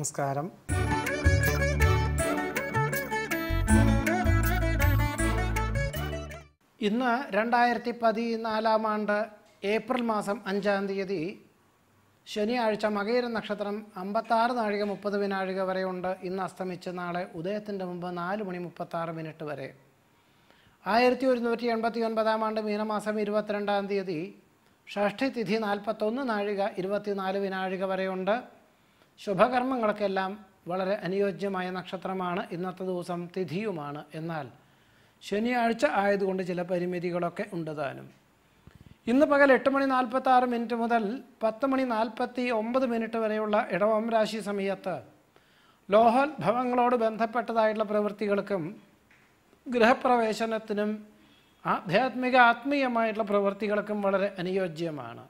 നമസ്കാരം ഇന്ന് രണ്ടായിരത്തി പതിനാലാം ആണ്ട് ഏപ്രിൽ മാസം അഞ്ചാം തീയതി ശനിയാഴ്ച മകയിര നക്ഷത്രം അമ്പത്താറ് നാഴിക മുപ്പത് വിനാഴിക വരെയുണ്ട് ഇന്ന് അസ്തമിച്ച് നാളെ ഉദയത്തിൻ്റെ മുമ്പ് നാല് മണി മുപ്പത്താറ് മിനിറ്റ് വരെ ആയിരത്തി ഒരുന്നൂറ്റി എൺപത്തി ഒൻപതാം ആണ്ട് മീനമാസം ഇരുപത്തിരണ്ടാം തീയതി ഷഷ്ഠി തിഥി നാൽപ്പത്തൊന്ന് നാഴിക ഇരുപത്തിനാല് വിനാഴിക വരെയുണ്ട് ശുഭകർമ്മങ്ങൾക്കെല്ലാം വളരെ അനുയോജ്യമായ നക്ഷത്രമാണ് ഇന്നത്തെ ദിവസം തിഥിയുമാണ് എന്നാൽ ശനിയാഴ്ച ആയതുകൊണ്ട് ചില പരിമിതികളൊക്കെ ഉണ്ട് താനും ഇന്ന് പകൽ എട്ട് മണി നാൽപ്പത്തി ആറ് മിനിറ്റ് മുതൽ പത്ത് മണി നാൽപ്പത്തി ഒമ്പത് മിനിറ്റ് വരെയുള്ള ഇടവം രാശി സമയത്ത് ലോഹോത്ഭവങ്ങളോട് ബന്ധപ്പെട്ടതായിട്ടുള്ള പ്രവൃത്തികൾക്കും ഗൃഹപ്രവേശനത്തിനും ആധ്യാത്മിക ആത്മീയമായിട്ടുള്ള പ്രവൃത്തികൾക്കും വളരെ അനുയോജ്യമാണ്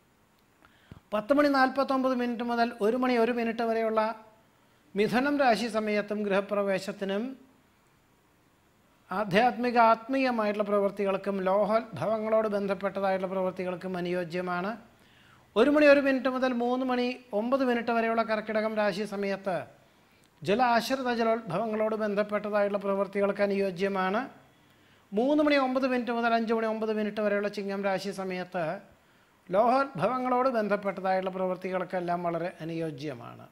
പത്ത് മണി നാൽപ്പത്തൊമ്പത് മിനിറ്റ് മുതൽ ഒരു മണി ഒരു മിനിറ്റ് വരെയുള്ള മിഥുനം രാശി സമയത്തും ഗൃഹപ്രവേശത്തിനും ആധ്യാത്മിക ആത്മീയമായിട്ടുള്ള പ്രവൃത്തികൾക്കും ലോഹോത്ഭവങ്ങളോട് ബന്ധപ്പെട്ടതായിട്ടുള്ള പ്രവൃത്തികൾക്കും അനുയോജ്യമാണ് ഒരു മണി ഒരു മിനിറ്റ് മുതൽ മൂന്ന് മണി ഒമ്പത് മിനിറ്റ് വരെയുള്ള കർക്കിടകം രാശി സമയത്ത് ജലാശ്രിത ജലോത്ഭവങ്ങളോട് ബന്ധപ്പെട്ടതായിട്ടുള്ള പ്രവൃത്തികൾക്ക് അനുയോജ്യമാണ് മൂന്ന് മണി ഒമ്പത് മിനിറ്റ് മുതൽ അഞ്ച് മണി ഒമ്പത് മിനിറ്റ് വരെയുള്ള ചിങ്ങം രാശി സമയത്ത് ലോഹോത്ഭവങ്ങളോട് ബന്ധപ്പെട്ടതായിട്ടുള്ള പ്രവൃത്തികൾക്കെല്ലാം വളരെ അനുയോജ്യമാണ്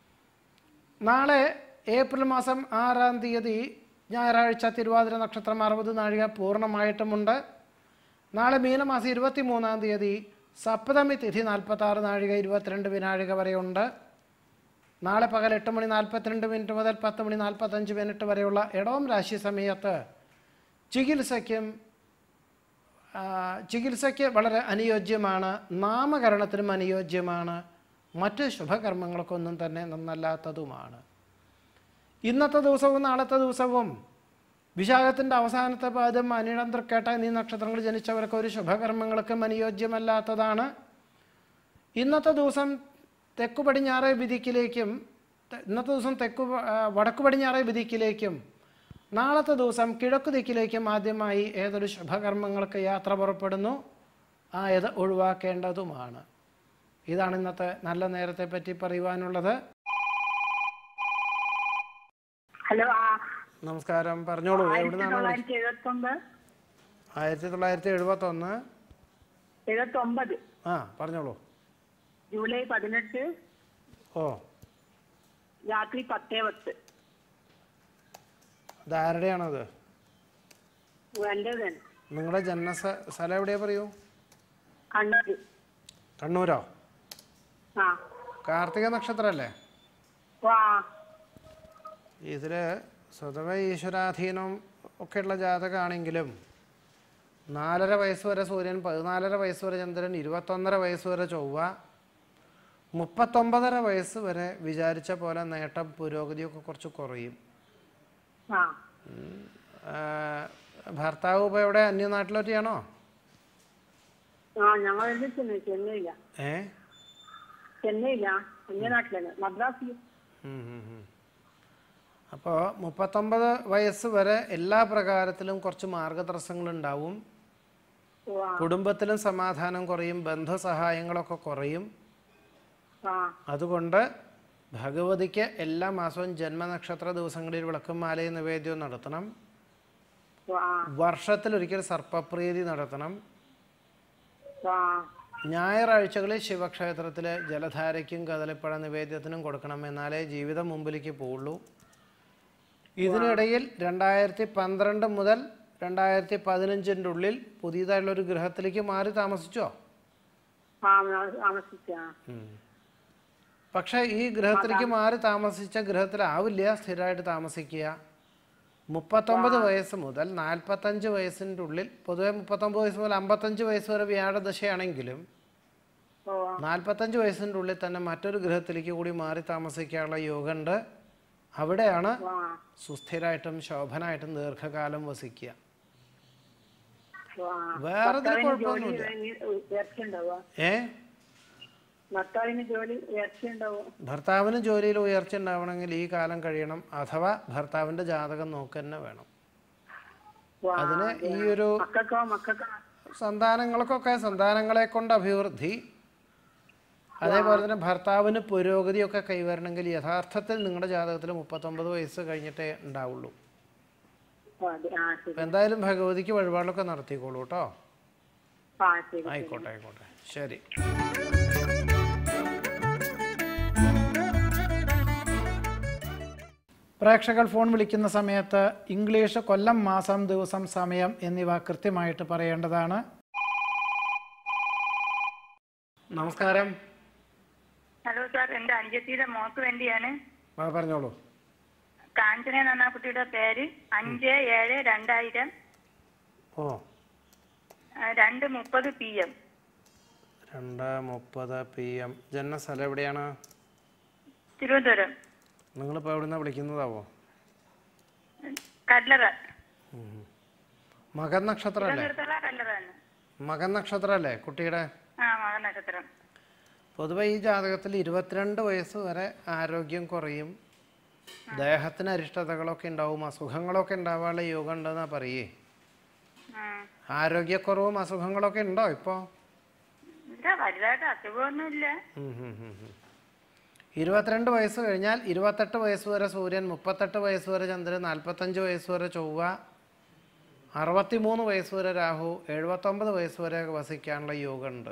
നാളെ ഏപ്രിൽ മാസം ആറാം തീയതി ഞായറാഴ്ച തിരുവാതിര നക്ഷത്രം അറുപത് നാഴിക പൂർണ്ണമായിട്ടുമുണ്ട് നാളെ മീനമാസം ഇരുപത്തി മൂന്നാം തീയതി സപ്തമി തിഥി നാൽപ്പത്താറ് നാഴിക ഇരുപത്തിരണ്ട് വിനാഴിക വരെയുണ്ട് നാളെ പകൽ എട്ട് മണി നാൽപ്പത്തിരണ്ട് മിനിറ്റ് മുതൽ പത്ത് മണി നാൽപ്പത്തഞ്ച് മിനിറ്റ് വരെയുള്ള ഇടവം രാശി സമയത്ത് ചികിത്സയ്ക്കും ആ, ചികിത്സയ്ക്ക് വളരെ അനുയോജ്യമാണ് നാമകരണത്തിനും അനുയോജ്യമാണ് മറ്റ് ശുഭകർമ്മങ്ങൾക്കൊന്നും തന്നെ നന്നല്ലാത്തതുമാണ് ഇന്നത്തെ ദിവസവും നാളത്തെ ദിവസവും വിശാഖത്തിൻ്റെ അവസാനത്തെ പാദം അനിഴം തൃക്കേട്ട എന്നീ നക്ഷത്രങ്ങൾ ജനിച്ചവർക്ക് ഒരു ശുഭകർമ്മങ്ങൾക്കും അനുയോജ്യമല്ലാത്തതാണ് ഇന്നത്തെ ദിവസം തെക്കു പടിഞ്ഞാറേ വിധിക്കിലേക്കും തെ- ഇന്നത്തെ ദിവസം തെക്കു പ- ആ, വടക്കു പടിഞ്ഞാറേ വിധിക്കിലേക്കും നാളത്തെ ദിവസം കിഴക്കു ദിക്കിലേക്കും ആദ്യമായി ഏതൊരു ശുഭകർമ്മങ്ങൾക്ക് യാത്ര പുറപ്പെടുന്നു ആയത് ഒഴിവാക്കേണ്ടതുമാണ് ഇതാണ് ഇന്നത്തെ നല്ല നേരത്തെ പറ്റി പറയുവാനുള്ളത് ഹലോ ആ നമസ്കാരം പറഞ്ഞോളൂ ആയിരത്തി എവിടുന്നാണ് തൊള്ളായിരത്തി എഴുപത്തി ഒമ്പത് ആയിരത്തി തൊള്ളായിരത്തി എഴുപത്തൊന്ന് എഴുപത്തി ഒമ്പത് ആ പറഞ്ഞോളൂ ജൂലൈ പതിനെട്ട് ഓ രാത്രി പത്തേ പത്ത് ഇതാരുടെയാണത് എൻ്റെ തന്നെ നിങ്ങളുടെ ജന്മ സ്ഥ- സ്ഥലം എവിടെയാ പറയൂ കണ്ണൂര് കണ്ണൂരോ ആ കാർത്തിക നക്ഷത്രമല്ലേ വാ ഇതിൽ സ്വതവേ ഈശ്വരാധീനം ഒക്കെയുള്ള ജാതകമാണെങ്കിലും നാലര വയസ്സ് വരെ സൂര്യൻ പതിനാലര വയസ്സ് വരെ ചന്ദ്രൻ ഇരുപത്തൊന്നര വയസ്സ് വരെ ചൊവ്വ മുപ്പത്തൊമ്പതര വയസ്സ് വരെ വിചാരിച്ച പോലെ നേട്ടം പുരോഗതിയൊക്കെ കുറച്ച് കുറയും ആ ആ, ഭർത്താവ് ഇപ്പോൾ എവിടെ അന്യനാട്ടിലൊറ്റയാണോ ആ ഞങ്ങൾ എവിടെ ചെന്നു ചെന്നൈയില്ല ഏ ചെന്നൈയില്ല അന്യനാട്ടിലാണ് മദ്രാസിൽ അപ്പോൾ മുപ്പത്തൊമ്പത് വയസ്സ് വരെ എല്ലാ പ്രകാരത്തിലും കുറച്ച് മാർഗതടസ്സങ്ങളുണ്ടാവും ഓ ആ കുടുംബത്തിലും സമാധാനം കുറയും ബന്ധുസഹായങ്ങളൊക്കെ കുറയും ആ അതുകൊണ്ട് ഭഗവതിക്ക് എല്ലാ മാസവും ജന്മനക്ഷത്ര ദിവസങ്ങളിൽ വിളക്കും മാലയും നിവേദ്യവും നടത്തണം ഓ ആ വർഷത്തിലൊരിക്കൽ സർപ്പപ്രീതി നടത്തണം ആ ഞായറാഴ്ചകളിൽ ശിവക്ഷേത്രത്തിൽ ജലധാരയ്ക്കും കദളിപ്പഴ നിവേദ്യത്തിനും കൊടുക്കണം എന്നാലേ ജീവിതം മുമ്പിലേക്ക് പോവുള്ളൂ ഇതിനിടയിൽ രണ്ടായിരത്തി പന്ത്രണ്ട് മുതൽ രണ്ടായിരത്തി പതിനഞ്ചിൻ്റെ ഉള്ളിൽ പുതിയതായിട്ടുള്ളൊരു ഗൃഹത്തിലേക്ക് മാറി താമസിച്ചോ ആ താമസിച്ച പക്ഷേ ഈ ഗൃഹത്തിലേക്ക് മാറി താമസിച്ച ഗൃഹത്തിലാവില്ല സ്ഥിരമായിട്ട് താമസിക്കുക മുപ്പത്തൊമ്പത് വയസ്സ് മുതൽ നാൽപ്പത്തഞ്ച് വയസ്സിൻ്റെ ഉള്ളിൽ പൊതുവെ മുപ്പത്തൊമ്പത് വയസ്സ് മുതൽ അമ്പത്തഞ്ച് വയസ്സ് വരെ വ്യാഴദശയാണെങ്കിലും ഓ നാൽപ്പത്തഞ്ച് വയസ്സിൻ്റെ ഉള്ളിൽ തന്നെ മറ്റൊരു ഗൃഹത്തിലേക്ക് കൂടി മാറി താമസിക്കാനുള്ള യോഗമുണ്ട് അവിടെയാണ് ആ സുസ്ഥിരായിട്ടും ശോഭനായിട്ടും ദീർഘകാലം വസിക്കുക ഓ ആ വേറെ ഇതിൽ ഭർത്താവിന് ജോലി കുഴപ്പമൊന്നുമില്ല ഉയർച്ച ഉണ്ടാവുക ഏ ഭർത്താവിന് ജോലി ഉയർച്ച ഉണ്ടാവുക ഭർത്താവിന് ജോലിയിൽ ഉയർച്ച ഉണ്ടാവണമെങ്കിൽ ഈ കാലം കഴിയണം അഥവാ ഭർത്താവിൻ്റെ ജാതകം നോക്കുക തന്നെ വേണം വാ, അതിന് ഈ ഒരു മക്കൾക്കോ മക്കൾക്കോ സന്താനങ്ങൾക്കൊക്കെ സന്താനങ്ങളെ കൊണ്ട് അഭിവൃദ്ധി അതേപോലെ തന്നെ ഭർത്താവിന് പുരോഗതിയൊക്കെ കൈവരണമെങ്കിൽ യഥാർത്ഥത്തിൽ നിങ്ങളുടെ ജാതകത്തിൽ മുപ്പത്തൊമ്പത് വയസ്സ് കഴിഞ്ഞിട്ടേ ഉണ്ടാവുള്ളൂ ഓ അതെ ആ ശരി അപ്പം എന്തായാലും ഭഗവതിക്ക് വഴിപാടൊക്കെ നടത്തിക്കോളൂ കേട്ടോ ആ ശരി ആയിക്കോട്ടെ ആയിക്കോട്ടെ ശരി പ്രേക്ഷകർ ഫോൺ വിളിക്കുന്ന സമയത്ത് ഇംഗ്ലീഷ് കൊല്ലം മാസം ദിവസം സമയം എന്നിവ കൃത്യമായിട്ട് പറയേണ്ടതാണ് നമസ്കാരം ഹലോ സാർ എന്റെ അനുജത്തിയുടെ മോക്ക് വേണ്ടിയാണ് ആ, പറഞ്ഞോളൂ കാഞ്ചന എന്ന് പറഞ്ഞ കുട്ടിയുടെ പേര് അഞ്ച് ഏഴ് രണ്ടായിരം ഓ ആ, രണ്ട് മുപ്പത് പി എം രണ്ട് മുപ്പത് പി എം ജന്മസ്ഥലം എവിടെയാണ് തിരുവനന്തപുരം നിങ്ങളിപ്പോൾ എവിടെ നിന്നാണ് വിളിക്കുന്നതാവോ കല്ലറ മകൻ നക്ഷത്രമല്ലേ തിരുവനന്തപുരത്തുള്ള കല്ലറ തന്നെ മകൻ നക്ഷത്രമല്ലേ കുട്ടിയുടെ ആ മകൻ നക്ഷത്രം പൊതുവെ ഈ ജാതകത്തിൽ ഇരുപത്തിരണ്ട് വയസ്സ് വരെ ആരോഗ്യം കുറയും ദേഹത്തിന് അരിഷ്ടതകളൊക്കെ ഉണ്ടാവും അസുഖങ്ങളൊക്കെ ഉണ്ടാവാനുള്ള യോഗം ഉണ്ടെന്നാ പറയേ ആ. ആരോഗ്യക്കുറവും അസുഖങ്ങളൊക്കെ ഉണ്ടോ ഇപ്പോൾ ഇല്ല വലുതായിട്ട് അസുഖമൊന്നുമില്ല ഇരുപത്തിരണ്ട് വയസ്സ് കഴിഞ്ഞാൽ ഇരുപത്തെട്ട് വയസ്സ് വരെ സൂര്യൻ മുപ്പത്തെട്ട് വയസ്സ് വരെ ചന്ദ്രൻ നാൽപ്പത്തഞ്ച് വയസ്സ് വരെ ചൊവ്വ അറുപത്തിമൂന്ന് വയസ്സ് വരെ രാഹു എഴുപത്തൊമ്പത് വയസ്സ് വരെ വസിക്കാനുള്ള യോഗമുണ്ട്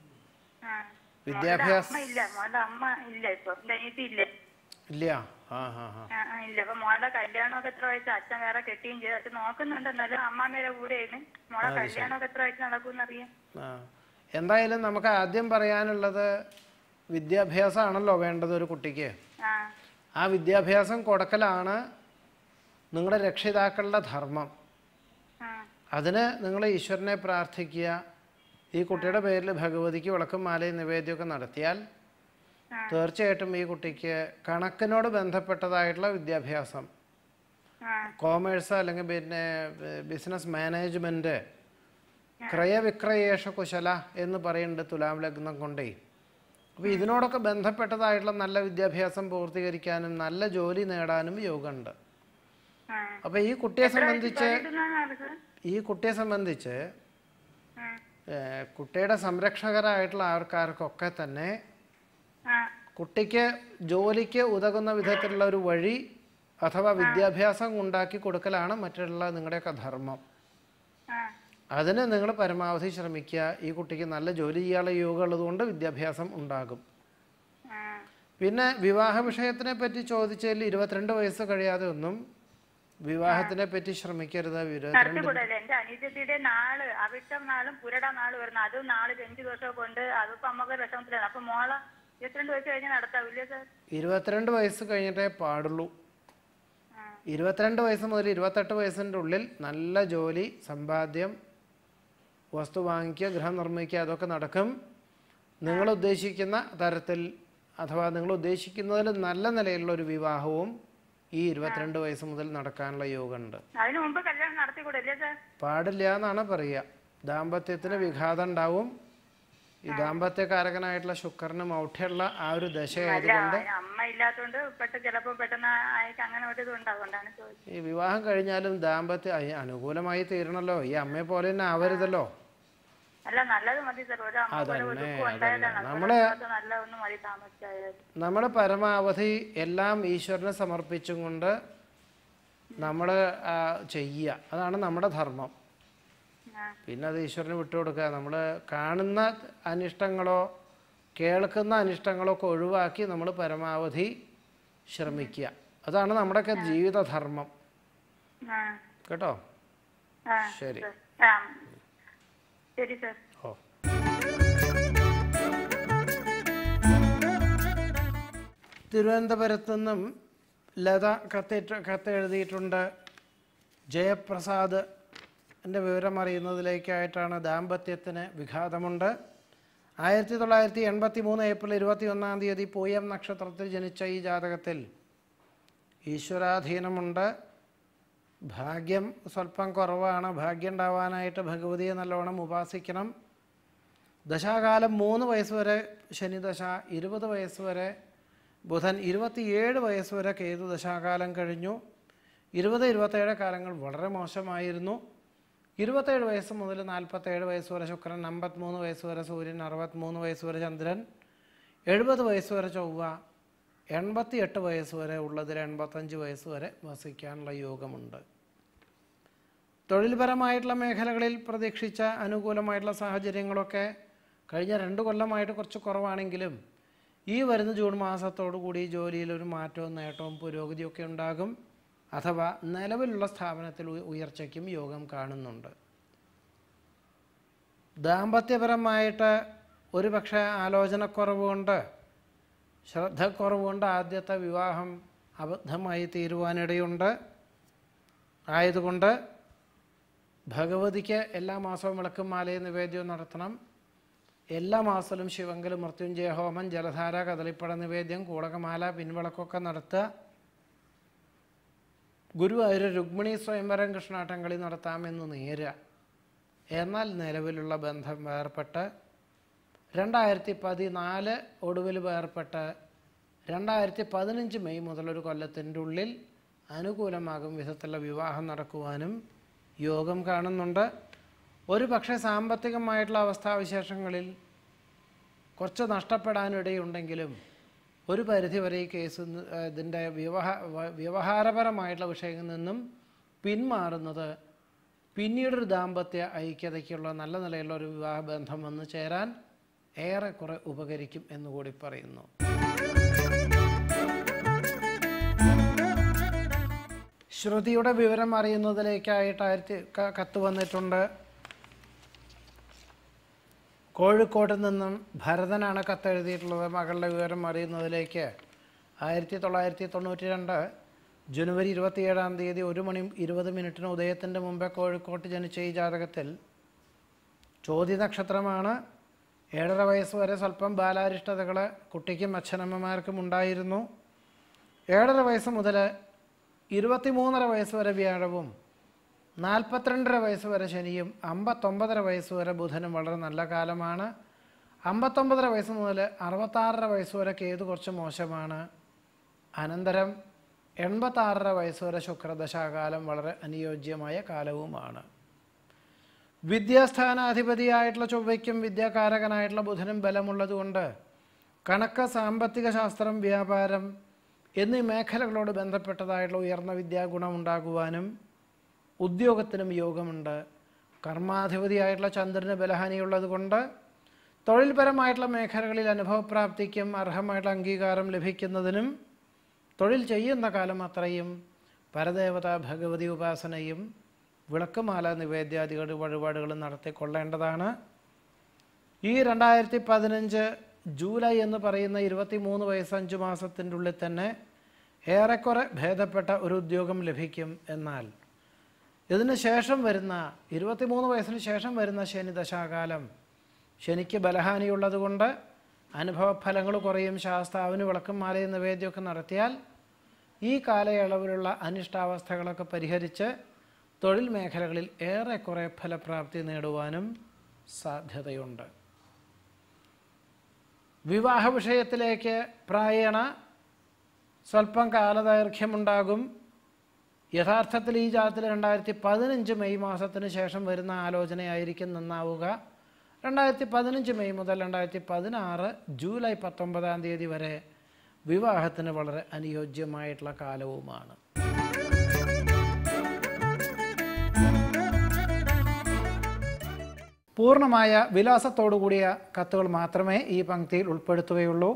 ആ. വിദ്യാഭ്യാസ അമ്മ ഇല്ല മോളുടെ അമ്മ ഇല്ല ഇപ്പൊ എന്റെ അനിയത്തി ഇല്ല ഇല്ല ആ ഹാ ഹാ ആ, ആ, ഇല്ല അപ്പൊ മോളുടെ കല്യാണമൊക്കെ എത്ര വയസ്സ് അച്ഛൻ വേറെ കെട്ടുകയും ചെയ്തു അച്ഛൻ നോക്കുന്നുണ്ട് എന്നാലും അമ്മാമ്മയുടെ കൂടെയാണ് മോളെ കല്യാണമൊക്കെ എത്ര വയസ്സ് നടക്കുമെന്നറിയാം ആ എന്തായാലും നമുക്ക് ആദ്യം പറയാനുള്ളത് വിദ്യാഭ്യാസമാണല്ലോ വേണ്ടത് ഒരു കുട്ടിക്ക് ആ ആ വിദ്യാഭ്യാസം കൊടുക്കലാണ് നിങ്ങളുടെ രക്ഷിതാക്കളുടെ ധർമ്മം ആ അതിന് നിങ്ങൾ ഈശ്വരനെ പ്രാർത്ഥിക്കുക ഈ കുട്ടിയുടെ പേരിൽ ഭഗവതിക്ക് വിളക്കും മാലയും നിവേദ്യമൊക്കെ നടത്തിയാൽ തീർച്ചയായിട്ടും ഈ കുട്ടിക്ക് കണക്കിനോട് ബന്ധപ്പെട്ടതായിട്ടുള്ള വിദ്യാഭ്യാസം ആ കോമേഴ്സ് അല്ലെങ്കിൽ പിന്നെ ബിസിനസ് മാനേജ്മെൻറ്റ് ക്രയവിക്രയേഷ കുശല എന്ന് പറയുന്നുണ്ട് തുലാം ലഗ്നം കൊണ്ടേ അപ്പോൾ ഇതിനോടൊക്കെ ബന്ധപ്പെട്ടതായിട്ടുള്ള നല്ല വിദ്യാഭ്യാസം പൂർത്തീകരിക്കാനും നല്ല ജോലി നേടാനും യോഗമുണ്ട് ആ അപ്പോൾ ഈ കുട്ടിയെ സംബന്ധിച്ച് ഇടുന്നതാണ് സാർ ഈ കുട്ടിയെ സംബന്ധിച്ച് ആ ഏഹ്, കുട്ടിയുടെ സംരക്ഷകരായിട്ടുള്ള ആൾക്കാർക്കൊക്കെ തന്നെ ആ കുട്ടിക്ക് ജോലിക്ക് ഉതകുന്ന വിധത്തിലുള്ള ഒരു വഴി അഥവാ വിദ്യാഭ്യാസം ഉണ്ടാക്കി കൊടുക്കലാണ് മറ്റുള്ള നിങ്ങളുടെയൊക്കെ ധർമ്മം ആ അതിന് നിങ്ങൾ പരമാവധി ശ്രമിക്കുക ഈ കുട്ടിക്ക് നല്ല ജോലി ചെയ്യാനുള്ള യോഗം ഉള്ളതുകൊണ്ട് വിദ്യാഭ്യാസം ഉണ്ടാകും ആ പിന്നെ വിവാഹ വിഷയത്തിനെ പറ്റി ചോദിച്ചതിൽ ഇരുപത്തിരണ്ട് വയസ്സ് കഴിയാതെ ഒന്നും വിവാഹത്തിനെ പറ്റി ശ്രമിക്കരുത് ഇരുപത്തിരണ്ട് നടത്തിക്കൂടല്ലേ എന്റെ അനിയത്തിയുടെ നാള് അവിട്ടം നാളും പുരട നാള് വരുന്നു അതും നാള് അഞ്ചു ദിവസം കൊണ്ട് അതിപ്പോ അമ്മക്ക് വിഷമത്തിലാണ് അപ്പൊ മോളെ ഇരുപത്തിരണ്ട് വയസ്സ് കഴിഞ്ഞ് നടത്താവില്ലേ സാർ ഇരുപത്തിരണ്ട് വയസ്സ് കഴിഞ്ഞിട്ടേ പാടുള്ളൂ ആ ഇരുപത്തിരണ്ട് വയസ്സ് മുതൽ ഇരുപത്തെട്ട് വയസ്സിൻ്റെ ഉള്ളിൽ നല്ല ജോലി സമ്പാദ്യം വസ്തു വാങ്ങിക്കുക ഗൃഹം നിർമ്മിക്കുക അതൊക്കെ നടക്കും നിങ്ങൾ ഉദ്ദേശിക്കുന്ന തരത്തിൽ അഥവാ നിങ്ങൾ ഉദ്ദേശിക്കുന്നതിൽ നല്ല നിലയിലുള്ള ഒരു വിവാഹവും ഈ ഇരുപത്തിരണ്ട് വയസ്സ് മുതൽ നടക്കാനുള്ള യോഗമുണ്ട് അതിനു മുമ്പ് കല്യാണം നടത്തിക്കൂടല്ലേ സാർ പാടില്ല എന്നാണ് പറയുക ദാമ്പത്യത്തിന് വിഘാതം ഉണ്ടാവും ഈ ദാമ്പത്യകാരകനായിട്ടുള്ള ശുക്രന് മൗഢ്യമുള്ള ആ ഒരു അല്ല ദശയായതുകൊണ്ട് അമ്മ ഇല്ലാത്തോണ്ട് പെട്ടെന്ന് ചിലപ്പോ പെട്ടെന്ന് ആയിട്ട് അങ്ങനെ ഒരു ഇത് ഉണ്ടാകൊണ്ടാണ് ചോദിച്ചത് ഈ വിവാഹം കഴിഞ്ഞാലും ദാമ്പത്യം അയ്യ, അനുകൂലമായി തീരണല്ലോ ഈ അമ്മയെ പോലെ തന്നെ ആവരുതല്ലോ അല്ല നല്ലത് മതി സാർ ഒരു അമ്മ പോലെ അതന്നെ, ഒതുക്കും ഉണ്ടായതാണ് അതന്നെ. നമ്മള് അതുകൊണ്ട് നല്ല ഒന്നും മതി താമസിച്ചായത് നമ്മൾ പരമാവധി എല്ലാം ഈശ്വരനെ സമർപ്പിച്ചും കൊണ്ട് നമ്മൾ ചെയ്യുക അതാണ് നമ്മുടെ ധർമ്മം ആ പിന്നെ അത് ഈശ്വരന് വിട്ടുകൊടുക്കുക നമ്മൾ കാണുന്ന അനിഷ്ടങ്ങളോ കേൾക്കുന്ന അനിഷ്ടങ്ങളോ ഒക്കെ ഒഴിവാക്കി നമ്മൾ പരമാവധി ശ്രമിക്കുക അതാണ് നമ്മുടെയൊക്കെ ജീവിതധർമ്മം ആ കേട്ടോ ആ ശരി സാർ. ആ ശരി സാർ ഓ തിരുവനന്തപുരത്ത് നിന്നും ലത കത്തിട്ട് കത്തെഴുതിയിട്ടുണ്ട് ജയപ്രസാദ് എൻ്റെ വിവരം അറിയുന്നതിലേക്കായിട്ടാണ് ദാമ്പത്യത്തിന് വിഘാതമുണ്ട് ആയിരത്തി തൊള്ളായിരത്തി എൺപത്തി മൂന്ന് ഏപ്രിൽ ഇരുപത്തി ഒന്നാം തീയതി പൂയം നക്ഷത്രത്തിൽ ജനിച്ച ഈ ജാതകത്തിൽ ഈശ്വരാധീനമുണ്ട് ഭാഗ്യം സ്വല്പം കുറവാണ് ഭാഗ്യം ഉണ്ടാവാനായിട്ട് ഭഗവതിയെ നല്ലോണം ഉപാസിക്കണം ദശാകാലം മൂന്ന് വയസ്സ് വരെ ശനിദശ ഇരുപത് വയസ്സ് വരെ ബുധൻ ഇരുപത്തിയേഴ് വയസ്സ് വരെ കേതു ദശാകാലം കഴിഞ്ഞു ഇരുപത് ഇരുപത്തേഴ് കാലങ്ങൾ വളരെ മോശമായിരുന്നു ഇരുപത്തേഴ് വയസ്സ് മുതൽ നാൽപ്പത്തേഴ് വയസ്സ് വരെ ശുക്രൻ അമ്പത്തിമൂന്ന് വയസ്സ് വരെ സൂര്യൻ അറുപത്തിമൂന്ന് വയസ്സ് വരെ ചന്ദ്രൻ എഴുപത് വയസ്സ് വരെ ചൊവ്വ എൺപത്തി എട്ട് വയസ്സ് വരെ ഉള്ളതിൽ എൺപത്തഞ്ച് വയസ്സ് വരെ വസിക്കാനുള്ള യോഗമുണ്ട് തൊഴിൽപരമായിട്ടുള്ള മേഖലകളിൽ പ്രതീക്ഷിച്ച അനുകൂലമായിട്ടുള്ള സാഹചര്യങ്ങളൊക്കെ കഴിഞ്ഞ രണ്ട് കൊല്ലമായിട്ട് കുറച്ച് കുറവാണെങ്കിലും ഈ വരുന്ന ജൂൺ മാസത്തോടു കൂടി ജോലിയിൽ ഒരു മാറ്റവും നേട്ടവും പുരോഗതിയൊക്കെ ഉണ്ടാകും അഥവാ നിലവിലുള്ള സ്ഥാപനത്തിൽ ഉയ- ഉയർച്ചയ്ക്കും യോഗം കാണുന്നുണ്ട് ദാമ്പത്യപരമായിട്ട് ഒരു പക്ഷേ ആലോചനക്കുറവ് കൊണ്ട് ശ്രദ്ധക്കുറവ് കൊണ്ട് ആദ്യത്തെ വിവാഹം അബദ്ധമായി തീരുവാനിടയുണ്ട് ആയതുകൊണ്ട് ഭഗവതിക്ക് എല്ലാ മാസവും വിളക്കും മാലയും നിവേദ്യവും നടത്തണം എല്ലാ മാസത്തിലും ശിവങ്കല് മൃത്യുഞ്ജയ ഹോമം ജലധാര കദളിപ്പട നിവേദ്യം കൂടകമാല പിൻവിളക്കൊക്കെ നടത്തുക ഗുരുവായൂർ രുക്മിണി സ്വയംവരം കൃഷ്ണാട്ടംകളി നടത്താമെന്ന് നേരുക എന്നാൽ നിലവിലുള്ള ബന്ധം വേർപെട്ട് രണ്ടായിരത്തി പതിനാല് ഒടുവിൽ വേർപെട്ട് രണ്ടായിരത്തി പതിനഞ്ച് മെയ് മുതൽ ഒരു കൊല്ലത്തിൻ്റെ ഉള്ളിൽ അനുകൂലമാകും വിധത്തിലുള്ള വിവാഹം നടക്കുവാനും യോഗം കാണുന്നുണ്ട് ഒരു പക്ഷേ സാമ്പത്തികമായിട്ടുള്ള അവസ്ഥാവിശേഷങ്ങളിൽ കുറച്ച് നഷ്ടപ്പെടാനിടയുണ്ടെങ്കിലും ഒരു പരിധിവരെ ഈ കേസ് ന്ന്- ഏഹ് ഇതിൻ്റെ വ്യവഹാ വ- വ്യവഹാരപരമായിട്ടുള്ള വിഷയങ്ങളിൽ നിന്നും പിന്മാറുന്നത് പിന്നീടൊരു ദാമ്പത്യ ഐക്യതയ്ക്കുള്ള നല്ല നിലയിലുള്ള ഒരു വിവാഹ ബന്ധം വന്നു ചേരാൻ ഏറെക്കുറെ ഉപകരിക്കും എന്നുകൂടി പറയുന്നു ശ്രുതിയുടെ വിവരം അറിയുന്നതിലേക്കായിട്ട് ആയിരത്തി ക- കത്ത് വന്നിട്ടുണ്ട് കോഴിക്കോട് നിന്നും ഭരതനാണ് കത്തെഴുതിയിട്ടുള്ളത് മകളുടെ വിവരം അറിയുന്നതിലേക്ക് ആയിരത്തി തൊള്ളായിരത്തി തൊണ്ണൂറ്റി രണ്ട് ജനുവരി ഇരുപത്തിയേഴാം തീയതി ഒരു മണി ഇരുപത് മിനിറ്റിന് ഉദയത്തിൻ്റെ മുമ്പേ കോഴിക്കോട്ട് ജനിച്ച ഈ ജാതകത്തിൽ ചോദ്യ നക്ഷത്രമാണ് ഏഴര വയസ്സ് വരെ സ്വല്പം ബാലാരിഷ്ടതകൾ കുട്ടിക്കും അച്ഛനമ്മമാർക്കും ഉണ്ടായിരുന്നു ഏഴര വയസ്സ് മുതൽ ഇരുപത്തിമൂന്നര വയസ്സ് വരെ വ്യാഴവും നാൽപ്പത്തിരണ്ടര വയസ്സ് വരെ ശനിയും അമ്പത്തൊമ്പതര വയസ്സ് വരെ ബുധനും വളരെ നല്ല കാലമാണ് അമ്പത്തൊമ്പതര വയസ്സ് മുതൽ അറുപത്താറര വയസ്സ് വരെ കേതു കുറച്ച് മോശമാണ് അനന്തരം എൺപത്താറര വയസ്സ് വരെ ശുക്രദശാകാലം വളരെ അനുയോജ്യമായ കാലവുമാണ് വിദ്യാസ്ഥാനാധിപതിയായിട്ടുള്ള ചൊവ്വയ്ക്കും വിദ്യാകാരകനായിട്ടുള്ള ബുധനും ബലമുള്ളതുകൊണ്ട് കണക്ക് സാമ്പത്തിക ശാസ്ത്രം വ്യാപാരം എന്നീ മേഖലകളോട് ബന്ധപ്പെട്ടതായിട്ടുള്ള ഉയർന്ന വിദ്യാഗുണം ഉണ്ടാകുവാനും ഉദ്യോഗത്തിനും യോഗമുണ്ട് കർമാധിപതിയായിട്ടുള്ള ചന്ദ്രന് ബലഹാനിയുള്ളത് കൊണ്ട് തൊഴിൽപരമായിട്ടുള്ള മേഖലകളിൽ അനുഭവപ്രാപ്തിക്കും അർഹമായിട്ടുള്ള അംഗീകാരം ലഭിക്കുന്നതിനും തൊഴിൽ ചെയ്യുന്ന കാലം അത്രയും പരദേവത ഭഗവതി ഉപാസനയും വിളക്കുമാല നിവേദ്യാദികളുടെ വഴിപാടുകളും നടത്തിക്കൊള്ളേണ്ടതാണ് ഈ രണ്ടായിരത്തി പതിനഞ്ച് ജൂലൈ എന്ന് പറയുന്ന ഇരുപത്തി മൂന്ന് വയസ്സ് അഞ്ച് മാസത്തിൻ്റെ ഉള്ളിൽ തന്നെ ഏറെക്കുറെ ഭേദപ്പെട്ട ഒരു ഉദ്യോഗം ലഭിക്കും എന്നാൽ ഇതിന് ശേഷം വരുന്ന ഇരുപത്തിമൂന്ന് വയസ്സിന് ശേഷം വരുന്ന ശനി ദശാകാലം ശനിക്ക് ബലഹാനിയുള്ളതുകൊണ്ട് അനുഭവഫലങ്ങൾ കുറയും ശാസ്താവിന് വിളക്കും മാലയും നിവേദ്യമൊക്കെ നടത്തിയാൽ ഈ കാലയളവിലുള്ള അനിഷ്ടാവസ്ഥകളൊക്കെ പരിഹരിച്ച് തൊഴിൽ മേഖലകളിൽ ഏറെക്കുറെ ഫലപ്രാപ്തി നേടുവാനും സാധ്യതയുണ്ട് വിവാഹ വിഷയത്തിലേക്ക് പ്രായേണ സ്വല്പം കാലദൈർഘ്യമുണ്ടാകും യഥാർത്ഥത്തിൽ ഈ ജാതത്തിൽ രണ്ടായിരത്തി പതിനഞ്ച് മെയ് മാസത്തിന് ശേഷം വരുന്ന ആലോചനയായിരിക്കും നന്നാവുക രണ്ടായിരത്തി പതിനഞ്ച് മെയ് മുതൽ രണ്ടായിരത്തി പതിനാറ് ജൂലൈ പത്തൊമ്പതാം തീയതി വരെ വിവാഹത്തിന് വളരെ അനുയോജ്യമായിട്ടുള്ള കാലവുമാണ് പൂർണ്ണമായ വിലാസത്തോടു കൂടിയ കത്തുകൾ മാത്രമേ ഈ പങ്ക്തിയിൽ ഉൾപ്പെടുത്തുകയുള്ളൂ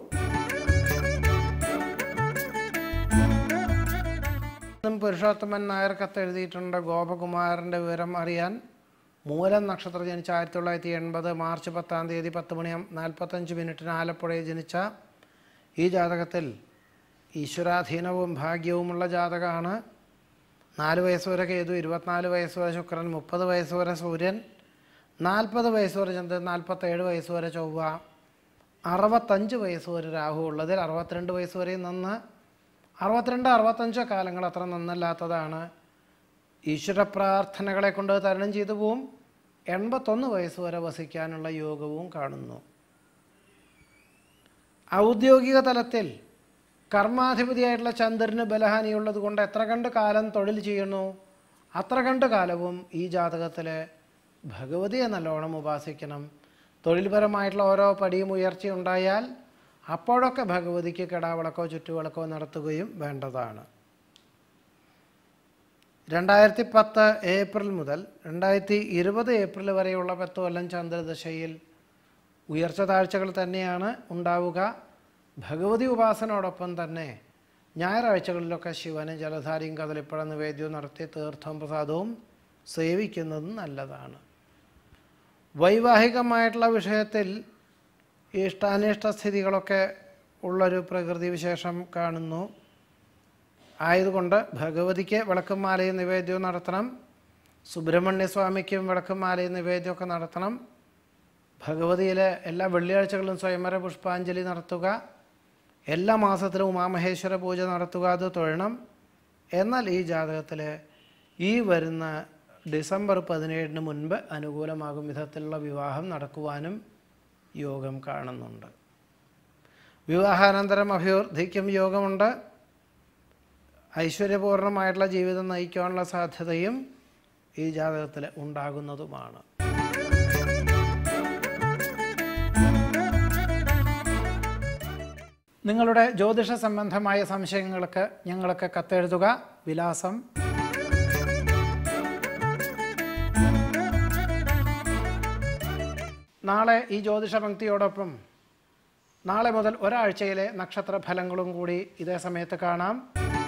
ഇന്നും പുരുഷോത്തമൻ നായർ കത്തെഴുതിയിട്ടുണ്ട് ഗോപകുമാരൻ്റെ വിവരം അറിയാൻ മൂലം നക്ഷത്രം ജനിച്ച ആയിരത്തി തൊള്ളായിരത്തി എൺപത് മാർച്ച് പത്താം തീയതി പത്ത് മണി നാൽപ്പത്തഞ്ച് മിനിറ്റിന് ആലപ്പുഴയിൽ ജനിച്ച ഈ ജാതകത്തിൽ ഈശ്വരാധീനവും ഭാഗ്യവുമുള്ള ജാതകമാണ് നാല് വയസ്സ് വരെ കേതു ഇരുപത്തിനാല് വയസ്സ് വരെ ശുക്രൻ മുപ്പത് വയസ്സ് വരെ സൂര്യൻ നാൽപ്പത് വയസ്സ് വരെ ചന്ദ്രൻ നാൽപ്പത്തേഴ് വയസ്സ് വരെ ചൊവ്വ അറുപത്തഞ്ച് വയസ്സ് വരെ രാഹു ഉള്ളതിൽ അറുപത്തിരണ്ട് വയസ്സ് വരെ നിന്ന് അറുപത്തിരണ്ട് അറുപത്തഞ്ച് കാലങ്ങൾ അത്ര നന്നല്ലാത്തതാണ് ഈശ്വര പ്രാർത്ഥനകളെ കൊണ്ട് തരണം ചെയ്തു പോവും എൺപത്തൊന്ന് വയസ്സ് വരെ വസിക്കാനുള്ള യോഗവും കാണുന്നു ഔദ്യോഗിക തലത്തിൽ കർമാധിപതിയായിട്ടുള്ള ചന്ദ്രന് ബലഹാനിയുള്ളത് കൊണ്ട് എത്ര കണ്ട് കാലം തൊഴിൽ ചെയ്യുന്നു അത്ര കണ്ട് കാലവും ഈ ജാതകത്തിൽ ഭഗവതിയെ നല്ലോണം ഉപാസിക്കണം തൊഴിൽപരമായിട്ടുള്ള ഓരോ പടിയും ഉയർച്ചയുണ്ടായാൽ അപ്പോഴൊക്കെ ഭഗവതിക്ക് കിടാവിളക്കോ ചുറ്റുവിളക്കോ നടത്തുകയും വേണ്ടതാണ് രണ്ടായിരത്തി പത്ത് ഏപ്രിൽ മുതൽ രണ്ടായിരത്തി ഇരുപത് ഏപ്രിൽ വരെയുള്ള പത്ത് കൊല്ലം ചന്ദ്രദശയിൽ ഉയർച്ച താഴ്ചകൾ തന്നെയാണ് ഉണ്ടാവുക ഭഗവതി ഉപാസനയോടൊപ്പം തന്നെ ഞായറാഴ്ചകളിലൊക്കെ ശിവന് ജലധാരയും കദളിപ്പഴ നിവേദ്യവും നടത്തി തീർത്ഥവും പ്രസാദവും സേവിക്കുന്നതും നല്ലതാണ് വൈവാഹികമായിട്ടുള്ള വിഷയത്തിൽ ഇഷ്ടാനിഷ്ട സ്ഥിതികളൊക്കെ ഉള്ളൊരു പ്രകൃതി വിശേഷം കാണുന്നു ആയതുകൊണ്ട് ഭഗവതിക്ക് വിളക്കും മാലയും നിവേദ്യവും നടത്തണം സുബ്രഹ്മണ്യ സ്വാമിക്കും വിളക്കും മാലയും നിവേദ്യമൊക്കെ നടത്തണം ഭഗവതിയിലെ എല്ലാ വെള്ളിയാഴ്ചകളിലും സ്വയംവര പുഷ്പാഞ്ജലി നടത്തുക എല്ലാ മാസത്തിലും ഉമാമഹേശ്വര പൂജ നടത്തുക അത് തൊഴണം എന്നാൽ ഈ ജാതകത്തിൽ ഈ വരുന്ന ഡിസംബർ പതിനേഴിന് മുൻപ് അനുകൂലമാകും വിധത്തിലുള്ള വിവാഹം നടക്കുവാനും യോഗം കാണുന്നുണ്ട് വിവാഹാനന്തരം അഭിവൃദ്ധിക്കും യോഗമുണ്ട് ഐശ്വര്യപൂർണമായിട്ടുള്ള ജീവിതം നയിക്കാനുള്ള സാധ്യതയും ഈ ജാതകത്തിൽ ഉണ്ടാകുന്നതുമാണ് നിങ്ങളുടെ ജ്യോതിഷ സംബന്ധമായ സംശയങ്ങൾക്ക് ഞങ്ങൾക്ക് കത്തെഴുതുക വിലാസം നാളെ ഈ ജ്യോതിഷ പങ്ക്തിയോടൊപ്പം നാളെ മുതൽ ഒരാഴ്ചയിലെ നക്ഷത്ര ഫലങ്ങളും കൂടി ഇതേ സമയത്ത് കാണാം